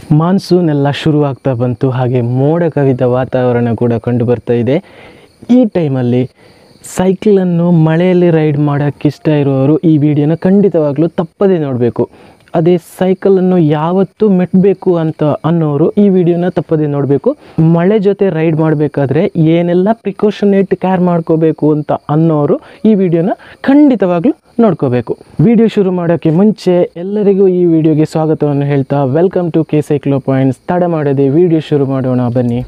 monsoon ಎಲ್ಲ ಶುರುವಾಗ್ತಾ ಬಂತು ಹಾಗೆ ಮೋಡ ಕವಿದ ವಾತಾವರಣ ಕೂಡ ಕಂಡು ಬರ್ತಾ ಇದೆ ಈ ಟೈಮಲ್ಲಿ ಸೈಕಲನ್ನು ಮಳೆಯಲ್ಲಿ ರೈಡ್ ಮಾಡೋಕ್ಕೆ ಇಷ್ಟ ಇರುವವರು ಈ ವಿಡಿಯೋನ ಖಂಡಿತವಾಗ್ಲೂ ತಪ್ಪದೇ ನೋಡಬೇಕು ಅದೇ ಸೈಕಲನ್ನು ಯಾವತ್ತೂ ಮೆಟ್ಟಬೇಕು ಅಂತ ಅನ್ನೋರು ಈ ವಿಡಿಯೋನ ತಪ್ಪದೇ ನೋಡಬೇಕು ಮಳೆ ಜೊತೆ ರೈಡ್ ಮಾಡಬೇಕಾದ್ರೆ ಏನೆಲ್ಲ ಪ್ರಿಕಾಷನೇಟ್ ಕೇರ್ ಮಾಡ್ಕೋಬೇಕು ಅಂತ ಅನ್ನೋರು ಈ ವಿಡಿಯೋನ ಖಂಡಿತವಾಗ್ಲೂ ನೋಡ್ಕೋಬೇಕು ವಿಡಿಯೋ ಶುರು ಮಾಡೋಕ್ಕೆ ಮುಂಚೆ ಎಲ್ಲರಿಗೂ ಈ ವಿಡಿಯೋಗೆ ಸ್ವಾಗತವನ್ನು ಹೇಳ್ತಾ welcome to K Cyclo Points ತಡ ಮಾಡದೆ ವಿಡಿಯೋ ಶುರು ಮಾಡೋಣ ಬನ್ನಿ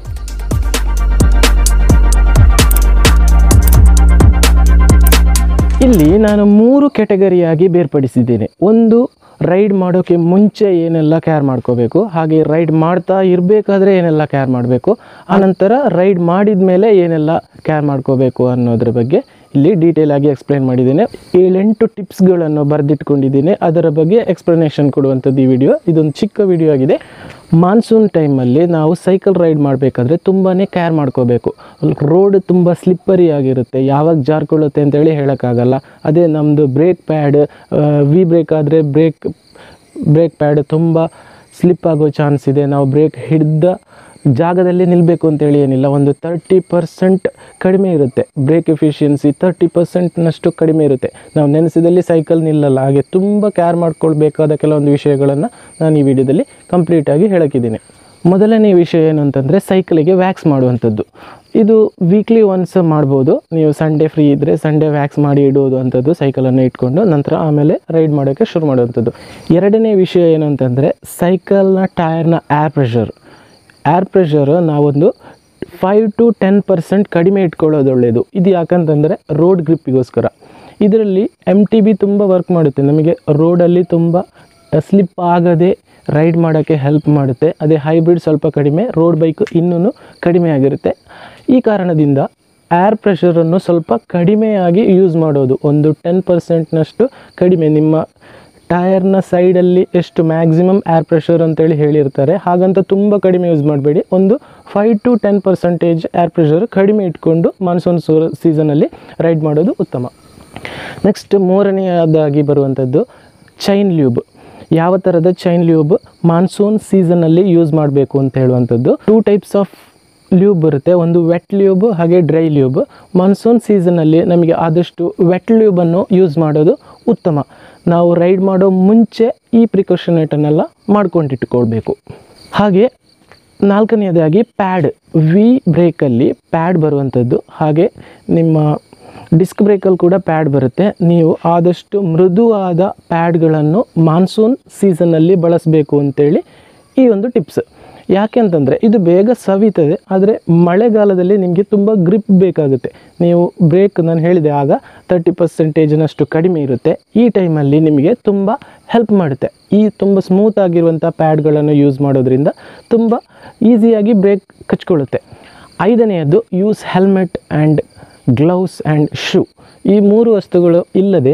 ಇಲ್ಲಿ ನಾನು ಮೂರು ಕೆಟಗರಿಯಾಗಿ ಬೇರ್ಪಡಿಸಿದ್ದೇನೆ ಒಂದು ರೈಡ್ ಮಾಡೋಕ್ಕೆ ಮುಂಚೆ ಏನೆಲ್ಲ ಕೇರ್ ಮಾಡ್ಕೋಬೇಕು ಹಾಗೆ ರೈಡ್ ಮಾಡ್ತಾ ಇರಬೇಕಾದ್ರೆ ಏನೆಲ್ಲ ಕೇರ್ ಮಾಡಬೇಕು ಆನಂತರ ರೈಡ್ ಮಾಡಿದ ಮೇಲೆ ಏನೆಲ್ಲ ಕೇರ್ ಮಾಡ್ಕೋಬೇಕು ಅನ್ನೋದ್ರ ಬಗ್ಗೆ ಇಲ್ಲಿ ಡೀಟೇಲ್ ಆಗಿ ಎಕ್ಸ್ಪ್ಲೈನ್ ಮಾಡಿದ್ದೇನೆ ಏಳೆಂಟು ಟಿಪ್ಸ್ಗಳನ್ನು ಬರೆದಿಟ್ಕೊಂಡಿದ್ದೀನಿ ಅದರ ಬಗ್ಗೆ ಎಕ್ಸ್ಪ್ಲನೇಷನ್ ಕೊಡುವಂಥದ್ದು ಈ ವಿಡಿಯೋ ಇದೊಂದು ಚಿಕ್ಕ ವಿಡಿಯೋ ಆಗಿದೆ ಮಾನ್ಸೂನ್ ಟೈಮಲ್ಲಿ ನಾವು ಸೈಕಲ್ ರೈಡ್ ಮಾಡಬೇಕಾದ್ರೆ ತುಂಬಾ ಕೇರ್ ಮಾಡ್ಕೋಬೇಕು ರೋಡ್ ತುಂಬ ಸ್ಲಿಪ್ಪರಿ ಆಗಿರುತ್ತೆ ಯಾವಾಗ ಜಾರ್ಕೊಳ್ಳುತ್ತೆ ಅಂತೇಳಿ ಹೇಳೋಕ್ಕಾಗಲ್ಲ ಅದೇ ನಮ್ಮದು ಬ್ರೇಕ್ ಪ್ಯಾಡ್ ವಿ ಬ್ರೇಕ್ ಆದರೆ ಬ್ರೇಕ್ ಬ್ರೇಕ್ ಪ್ಯಾಡ್ ತುಂಬ ಸ್ಲಿಪ್ ಆಗೋ ಚಾನ್ಸ್ ಇದೆ ನಾವು ಬ್ರೇಕ್ ಹಿಡ್ದ ಜಾಗದಲ್ಲಿ ನಿಲ್ಲಬೇಕು ಅಂತೇಳಿ ಏನಿಲ್ಲ ಒಂದು ತರ್ಟಿ ಪರ್ಸೆಂಟ್ ಕಡಿಮೆ ಇರುತ್ತೆ ಬ್ರೇಕ್ ಎಫಿಷಿಯನ್ಸಿ ತರ್ಟಿ ಪರ್ಸೆಂಟ್ನಷ್ಟು ಕಡಿಮೆ ಇರುತ್ತೆ ನಾವು ನೆನೆಸಿದಲ್ಲಿ ಸೈಕಲ್ ನಿಲ್ಲಲ್ಲ ಹಾಗೆ ತುಂಬ ಕೇರ್ ಮಾಡ್ಕೊಳ್ಬೇಕಾದ ಕೆಲವೊಂದು ವಿಷಯಗಳನ್ನು ನಾನು ಈ ವಿಡಿಯೋದಲ್ಲಿ ಕಂಪ್ಲೀಟಾಗಿ ಹೇಳಕ್ಕಿದ್ದೀನಿ ಮೊದಲನೇ ವಿಷಯ ಏನು ಅಂತಂದರೆ ಸೈಕಲಿಗೆ ವ್ಯಾಕ್ಸ್ ಮಾಡುವಂಥದ್ದು ಇದು ವೀಕ್ಲಿ ಒನ್ಸ್ ಮಾಡ್ಬೋದು ನೀವು ಸಂಡೇ ಫ್ರೀ ಇದ್ದರೆ ಸಂಡೇ ವ್ಯಾಕ್ಸ್ ಮಾಡಿ ಇಡೋದು ಅಂಥದ್ದು ಸೈಕಲನ್ನು ಇಟ್ಕೊಂಡು ನಂತರ ಆಮೇಲೆ ರೈಡ್ ಮಾಡೋಕ್ಕೆ ಶುರು ಮಾಡುವಂಥದ್ದು ಎರಡನೇ ವಿಷಯ ಏನು ಅಂತಂದರೆ ಸೈಕಲ್ನ ಟೈರ್ನ ಏರ್ ಪ್ರೆಷರ್ ಏರ್ ಪ್ರೆಷರ್ ನಾವೊಂದು ಫೈವ್ ಟು ಟೆನ್ ಪರ್ಸೆಂಟ್ ಕಡಿಮೆ ಇಟ್ಕೊಳ್ಳೋದು ಒಳ್ಳೆಯದು ಇದು ಯಾಕಂತಂದರೆ ರೋಡ್ ಗ್ರಿಪ್ಪಿಗೋಸ್ಕರ ಇದರಲ್ಲಿ ಎಮ್ ಟಿ ಬಿ ತುಂಬ ವರ್ಕ್ ಮಾಡುತ್ತೆ ನಮಗೆ ರೋಡಲ್ಲಿ ತುಂಬ ಸ್ಲಿಪ್ ಆಗದೆ ರೈಡ್ ಮಾಡೋಕ್ಕೆ ಹೆಲ್ಪ್ ಮಾಡುತ್ತೆ ಅದೇ ಹೈಬ್ರಿಡ್ ಸ್ವಲ್ಪ ಕಡಿಮೆ ರೋಡ್ ಬೈಕ್ ಇನ್ನೂ ಕಡಿಮೆ ಆಗಿರುತ್ತೆ ಈ ಕಾರಣದಿಂದ ಏರ್ ಪ್ರೆಷರನ್ನು ಸ್ವಲ್ಪ ಕಡಿಮೆಯಾಗಿ ಯೂಸ್ ಮಾಡೋದು ಒಂದು ಟೆನ್ ಪರ್ಸೆಂಟ್ನಷ್ಟು ಕಡಿಮೆ ನಿಮ್ಮ ಟಯರ್ನ ಸೈಡಲ್ಲಿ ಎಷ್ಟು ಮ್ಯಾಕ್ಸಿಮಮ್ ಏರ್ ಪ್ರೆಷರ್ ಅಂತೇಳಿ ಹೇಳಿರ್ತಾರೆ ಹಾಗಂತ ತುಂಬ ಕಡಿಮೆ ಯೂಸ್ ಮಾಡಬೇಡಿ ಒಂದು five to ten percentage air pressure ಕಡಿಮೆ ಇಟ್ಕೊಂಡು ಮಾನ್ಸೂನ್ ಸೀಸನಲ್ಲಿ ರೈಡ್ ಮಾಡೋದು ಉತ್ತಮ ನೆಕ್ಸ್ಟ್ ಮೂರನೆಯದಾಗಿ ಬರುವಂಥದ್ದು ಚೈನ್ ಲ್ಯೂಬ್ ಯಾವ ಥರದ ಚೈನ್ ಲ್ಯೂಬ್ ಮಾನ್ಸೂನ್ ಸೀಸನಲ್ಲಿ ಯೂಸ್ ಮಾಡಬೇಕು ಅಂತ ಹೇಳುವಂಥದ್ದು ಟೂ ಟೈಪ್ಸ್ ಆಫ್ ಲ್ಯೂಬ್ ಬರುತ್ತೆ ಒಂದು ವೆಟ್ ಲ್ಯೂಬ್ ಹಾಗೆ ಡ್ರೈ ಲ್ಯೂಬ್ ಮಾನ್ಸೂನ್ ಸೀಸನಲ್ಲಿ ನಮಗೆ ಆದಷ್ಟು ವೆಟ್ ಲ್ಯೂಬನ್ನು ಯೂಸ್ ಮಾಡೋದು ಉತ್ತಮ ನಾವು ರೈಡ್ ಮಾಡೋ ಮುಂಚೆ ಈ ಪ್ರಿಕಾಷನೇಟನ್ನೆಲ್ಲ ಮಾಡ್ಕೊಂಡಿಟ್ಕೊಳ್ಬೇಕು ಹಾಗೆ ನಾಲ್ಕನೆಯದಾಗಿ ಪ್ಯಾಡ್ ವಿ ಬ್ರೇಕಲ್ಲಿ ಪ್ಯಾಡ್ ಬರುವಂಥದ್ದು ಹಾಗೆ ನಿಮ್ಮ ಡಿಸ್ಕ್ ಬ್ರೇಕಲ್ಲಿ ಕೂಡ ಪ್ಯಾಡ್ ಬರುತ್ತೆ ನೀವು ಆದಷ್ಟು ಮೃದುವಾದ ಪ್ಯಾಡ್ಗಳನ್ನು ಮಾನ್ಸೂನ್ ಸೀಸನ್ನಲ್ಲಿ ಬಳಸಬೇಕು ಅಂತೇಳಿ ಈ ಒಂದು ಟಿಪ್ಸ್ ಯಾಕೆ ಅಂತಂದರೆ ಇದು ಬೇಗ ಸವಿತದೆ ಆದರೆ ಮಳೆಗಾಲದಲ್ಲಿ ನಿಮಗೆ ತುಂಬ ಗ್ರಿಪ್ ಬೇಕಾಗುತ್ತೆ ನೀವು ಬ್ರೇಕ್ ನಾನು ಹೇಳಿದೆ ಆಗ ತರ್ಟಿ ಪರ್ಸೆಂಟೇಜ್ನಷ್ಟು ಕಡಿಮೆ ಇರುತ್ತೆ ಈ ಟೈಮಲ್ಲಿ ನಿಮಗೆ ತುಂಬ ಹೆಲ್ಪ್ ಮಾಡುತ್ತೆ ಈ ತುಂಬ ಸ್ಮೂತ್ ಆಗಿರುವಂಥ ಪ್ಯಾಡ್ಗಳನ್ನು ಯೂಸ್ ಮಾಡೋದ್ರಿಂದ ತುಂಬ ಈಸಿಯಾಗಿ ಬ್ರೇಕ್ ಕಚ್ಕೊಳ್ಳುತ್ತೆ ಐದನೆಯದು use helmet and gloves and shoe ಈ ಮೂರು ವಸ್ತುಗಳು ಇಲ್ಲದೆ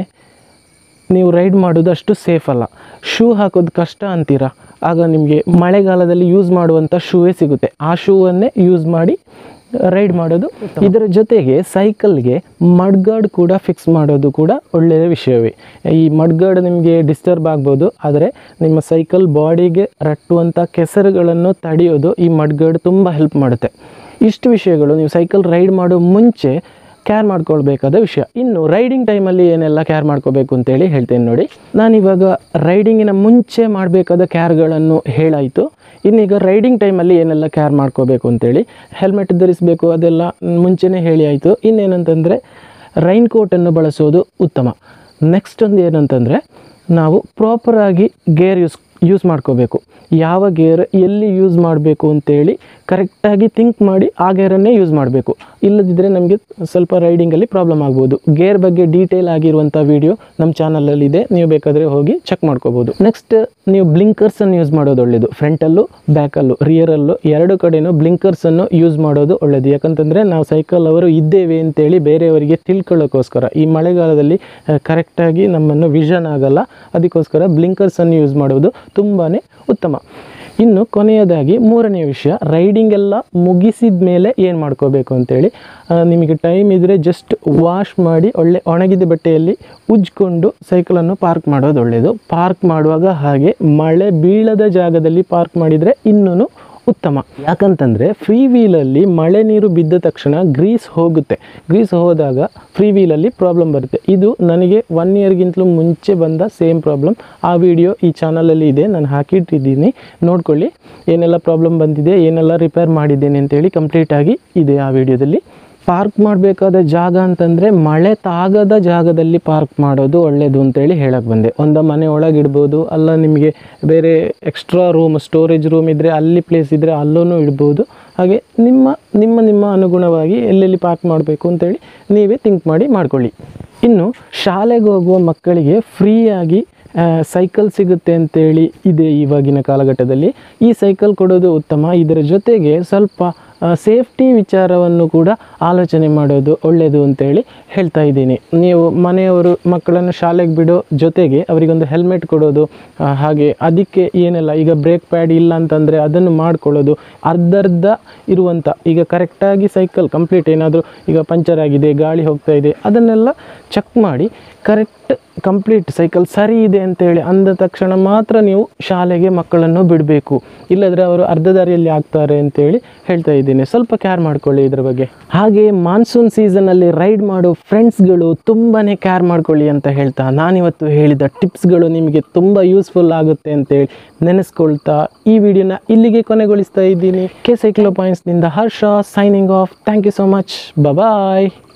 ನೀವು ರೈಡ್ ಮಾಡೋದು ಅಷ್ಟು ಸೇಫ್ ಅಲ್ಲ ಶೂ ಹಾಕೋದು ಕಷ್ಟ ಅಂತೀರಾ ಆಗ ನಿಮಗೆ ಮಳೆಗಾಲದಲ್ಲಿ ಯೂಸ್ ಮಾಡುವಂಥ ಶೂವೇ ಸಿಗುತ್ತೆ ಆ ಶೂವನ್ನೇ ಯೂಸ್ ಮಾಡಿ ರೈಡ್ ಮಾಡೋದು ಇದರ ಜೊತೆಗೆ ಸೈಕಲ್ಗೆ ಮಡ್ಗಾರ್ಡ್ ಕೂಡ ಫಿಕ್ಸ್ ಮಾಡೋದು ಕೂಡ ಒಳ್ಳೆಯ ವಿಷಯವೇ ಈ ಮಡ್ಗಾರ್ಡ್ ನಿಮಗೆ ಡಿಸ್ಟರ್ಬ್ ಆಗ್ಬೋದು ಆದರೆ ನಿಮ್ಮ ಸೈಕಲ್ ಬಾಡಿಗೆ ರಟ್ಟುವಂಥ ಕೆಸರುಗಳನ್ನು ತಡೆಯೋದು ಈ ಮಡ್ಗಾರ್ಡ್ ತುಂಬ ಹೆಲ್ಪ್ ಮಾಡುತ್ತೆ ಇಷ್ಟು ವಿಷಯಗಳು ನೀವು ಸೈಕಲ್ ರೈಡ್ ಮಾಡೋ ಮುಂಚೆ ಕೇರ್ ಮಾಡ್ಕೊಳ್ಬೇಕಾದ ವಿಷಯ ಇನ್ನು ರೈಡಿಂಗ್ ಟೈಮಲ್ಲಿ ಏನೆಲ್ಲ ಕೇರ್ ಮಾಡ್ಕೋಬೇಕು ಅಂತೇಳಿ ಹೇಳ್ತೇನೆ ನೋಡಿ ನಾನಿವಾಗ ರೈಡಿಂಗಿನ ಮುಂಚೆ ಮಾಡಬೇಕಾದ ಕೇರ್ಗಳನ್ನು ಹೇಳಾಯಿತು ಇನ್ನೀಗ ರೈಡಿಂಗ್ ಟೈಮಲ್ಲಿ ಏನೆಲ್ಲ ಕೇರ್ ಮಾಡ್ಕೋಬೇಕು ಅಂತೇಳಿ ಹೆಲ್ಮೆಟ್ ಧರಿಸಬೇಕು ಅದೆಲ್ಲ ಮುಂಚೆನೇ ಹೇಳಿ ಆಯಿತು ಇನ್ನೇನಂತಂದರೆ ರೈನ್ ಕೋಟನ್ನು ಬಳಸೋದು ಉತ್ತಮ ನೆಕ್ಸ್ಟ್ ಒಂದು ಏನಂತಂದರೆ ನಾವು ಪ್ರಾಪರಾಗಿ ಗೇರ್ ಯೂಸ್ ಯೂಸ್ ಮಾಡ್ಕೋಬೇಕು ಯಾವ ಗೇರ್ ಎಲ್ಲಿ ಯೂಸ್ ಮಾಡಬೇಕು ಅಂತೇಳಿ ಕರೆಕ್ಟಾಗಿ ಥಿಂಕ್ ಮಾಡಿ ಆ ಗೇರನ್ನೇ ಯೂಸ್ ಮಾಡಬೇಕು ಇಲ್ಲದಿದ್ದರೆ ನಮಗೆ ಸ್ವಲ್ಪ ರೈಡಿಂಗಲ್ಲಿ ಪ್ರಾಬ್ಲಮ್ ಆಗ್ಬೋದು ಗೇರ್ ಬಗ್ಗೆ ಡೀಟೇಲ್ ಆಗಿರುವಂಥ ವಿಡಿಯೋ ನಮ್ಮ ಚಾನಲಲ್ಲಿದೆ ನೀವು ಬೇಕಾದರೆ ಹೋಗಿ ಚೆಕ್ ಮಾಡ್ಕೋಬೋದು ನೆಕ್ಸ್ಟ್ ನೀವು ಬ್ಲಿಂಕರ್ಸನ್ನು ಯೂಸ್ ಮಾಡೋದು ಒಳ್ಳೆಯದು ಫ್ರಂಟಲ್ಲೂ ಬ್ಯಾಕಲ್ಲೂ ರಿಯರಲ್ಲೂ ಎರಡು ಕಡೆಯೂ ಬ್ಲಿಂಕರ್ಸನ್ನು ಯೂಸ್ ಮಾಡೋದು ಒಳ್ಳೆಯದು ಯಾಕಂತಂದರೆ ನಾವು ಸೈಕಲ್ ಅವರು ಇದ್ದೇವೆ ಅಂತೇಳಿ ಬೇರೆಯವರಿಗೆ ತಿಳ್ಕೊಳ್ಳೋಕ್ಕೋಸ್ಕರ ಈ ಮಳೆಗಾಲದಲ್ಲಿ ಕರೆಕ್ಟಾಗಿ ನಮ್ಮನ್ನು ವಿಷನ್ ಆಗಲ್ಲ ಅದಕ್ಕೋಸ್ಕರ ಬ್ಲಿಂಕರ್ಸನ್ನು ಯೂಸ್ ಮಾಡೋದು ತುಂಬಾ ಉತ್ತಮ ಇನ್ನು ಕೊನೆಯದಾಗಿ ಮೂರನೇ ವಿಷಯ ರೈಡಿಂಗ್ ಎಲ್ಲ ಮುಗಿಸಿದ ಮೇಲೆ ಏನು ಮಾಡ್ಕೋಬೇಕು ಅಂತೇಳಿ ಆ, ನಿಮಗೆ ಟೈಮ್ ಇದ್ದರೆ ಜಸ್ಟ್ ವಾಶ್ ಮಾಡಿ ಒಳ್ಳೆ ಒಣಗಿದ ಬಟ್ಟೆಯಲ್ಲಿ ಉಜ್ಕೊಂಡು ಸೈಕಲನ್ನು ಪಾರ್ಕ್ ಮಾಡೋದು ಒಳ್ಳೆಯದು ಪಾರ್ಕ್ ಮಾಡುವಾಗ ಹಾಗೆ ಮಳೆ ಬೀಳದ ಜಾಗದಲ್ಲಿ ಪಾರ್ಕ್ ಮಾಡಿದರೆ ಇನ್ನೂ ಉತ್ತಮ ಯಾಕಂತಂದರೆ ಫ್ರೀ ವೀಲಲ್ಲಿ ಮಳೆ ನೀರು ಬಿದ್ದ ತಕ್ಷಣ ಗ್ರೀಸ್ ಹೋಗುತ್ತೆ ಗ್ರೀಸ್ ಹೋದಾಗ ಫ್ರೀ ವೀಲಲ್ಲಿ ಪ್ರಾಬ್ಲಮ್ ಬರುತ್ತೆ ಇದು ನನಗೆ ಒನ್ ಇಯರ್ಗಿಂತಲೂ ಮುಂಚೆ ಬಂದ ಸೇಮ್ ಪ್ರಾಬ್ಲಮ್ ಆ ವಿಡಿಯೋ ಈ ಚಾನಲಲ್ಲಿ ಇದೆ ನಾನು ಹಾಕಿಟ್ಟಿದ್ದೀನಿ ನೋಡ್ಕೊಳ್ಳಿ ಏನೆಲ್ಲ ಪ್ರಾಬ್ಲಮ್ ಬಂದಿದೆ ಏನೆಲ್ಲ ರಿಪೇರ್ ಮಾಡಿದ್ದೇನೆ ಅಂತೇಳಿ ಕಂಪ್ಲೀಟಾಗಿ ಇದೆ ಆ ವಿಡಿಯೋದಲ್ಲಿ ಪಾರ್ಕ್ ಮಾಡಬೇಕಾದ ಜಾಗ ಅಂತಂದರೆ ಮಳೆ ತಾಗದ ಜಾಗದಲ್ಲಿ ಪಾರ್ಕ್ ಮಾಡೋದು ಒಳ್ಳೆಯದು ಅಂತೇಳಿ ಹೇಳಕ್ಕೆ ಬಂದೆ ಒಂದು ಮನೆ ಒಳಗಿಡ್ಬೋದು ಅಲ್ಲ ನಿಮಗೆ ಬೇರೆ ಎಕ್ಸ್ಟ್ರಾ ರೂಮ್ ಸ್ಟೋರೇಜ್ ರೂಮ್ ಇದ್ದರೆ ಅಲ್ಲಿ ಪ್ಲೇಸ್ ಇದ್ದರೆ ಅಲ್ಲೂ ಇಡ್ಬೋದು ಹಾಗೆ ನಿಮ್ಮ ನಿಮ್ಮ ನಿಮ್ಮ ಅನುಗುಣವಾಗಿ ಎಲ್ಲೆಲ್ಲಿ ಪಾರ್ಕ್ ಮಾಡಬೇಕು ಅಂತೇಳಿ ನೀವೇ ಥಿಂಕ್ ಮಾಡಿ ಮಾಡ್ಕೊಳ್ಳಿ ಇನ್ನು ಶಾಲೆಗೆ ಹೋಗುವ ಮಕ್ಕಳಿಗೆ ಫ್ರೀಯಾಗಿ ಸೈಕಲ್ ಸಿಗುತ್ತೆ ಅಂತೇಳಿ ಇದೆ ಇವಾಗಿನ ಕಾಲಘಟ್ಟದಲ್ಲಿ ಈ ಸೈಕಲ್ ಕೊಡೋದು ಉತ್ತಮ ಇದರ ಜೊತೆಗೆ ಸ್ವಲ್ಪ ಸೇಫ್ಟಿ ವಿಚಾರವನ್ನು ಕೂಡ ಆಲೋಚನೆ ಮಾಡೋದು ಒಳ್ಳೆಯದು ಅಂತೇಳಿ ಹೇಳ್ತಾ ಇದ್ದೀನಿ ನೀವು ಮನೆಯವರು ಮಕ್ಕಳನ್ನು ಶಾಲೆಗೆ ಬಿಡೋ ಜೊತೆಗೆ ಅವರಿಗೊಂದು ಹೆಲ್ಮೆಟ್ ಕೊಡೋದು ಆ, ಹಾಗೆ ಅದಕ್ಕೆ ಏನೆಲ್ಲ ಈಗ ಬ್ರೇಕ್ ಪ್ಯಾಡ್ ಇಲ್ಲ ಅಂತಂದರೆ ಅದನ್ನು ಮಾಡ್ಕೊಳ್ಳೋದು ಅರ್ಧರ್ಧ ಇರುವಂಥ ಈಗ ಕರೆಕ್ಟಾಗಿ ಸೈಕಲ್ ಕಂಪ್ಲೀಟ್ ಏನಾದರೂ ಈಗ ಪಂಚರ್ ಆಗಿದೆ ಗಾಳಿ ಹೋಗ್ತಾ ಇದೆ ಅದನ್ನೆಲ್ಲ ಚೆಕ್ ಮಾಡಿ ಕರೆಕ್ಟ್ ಕಂಪ್ಲೀಟ್ ಸೈಕಲ್ ಸರಿ ಇದೆ ಅಂತೇಳಿ ಅಂದ ತಕ್ಷಣ ಮಾತ್ರ ನೀವು ಶಾಲೆಗೆ ಮಕ್ಕಳನ್ನು ಬಿಡಬೇಕು ಇಲ್ಲದ್ರೆ ಅವರು ಅರ್ಧ ದಾರಿಯಲ್ಲಿ ಆಗ್ತಾರೆ ಅಂತೇಳಿ ಹೇಳ್ತಾ ಇದ್ದೀನಿ ಸ್ವಲ್ಪ ಕೇರ್ ಮಾಡ್ಕೊಳ್ಳಿ ಇದ್ರ ಬಗ್ಗೆ ಹಾಗೆ ಮಾನ್ಸೂನ್ ಸೀಸನಲ್ಲಿ ರೈಡ್ ಮಾಡೋ ಫ್ರೆಂಡ್ಸ್ಗಳು ತುಂಬಾ ಕೇರ್ ಮಾಡ್ಕೊಳ್ಳಿ ಅಂತ ಹೇಳ್ತಾ ನಾನಿವತ್ತು ಹೇಳಿದ ಟಿಪ್ಸ್ಗಳು ನಿಮಗೆ ತುಂಬ ಯೂಸ್ಫುಲ್ ಆಗುತ್ತೆ ಅಂತೇಳಿ ನೆನೆಸ್ಕೊಳ್ತಾ ಈ ವಿಡಿಯೋನ ಇಲ್ಲಿಗೆ ಕೊನೆಗೊಳಿಸ್ತಾ ಇದ್ದೀನಿ ಕೆ ಸೈಕ್ಲೋ ಪಾಯಿಂಟ್ಸ್ನಿಂದ Harsha signing off thank you so much bye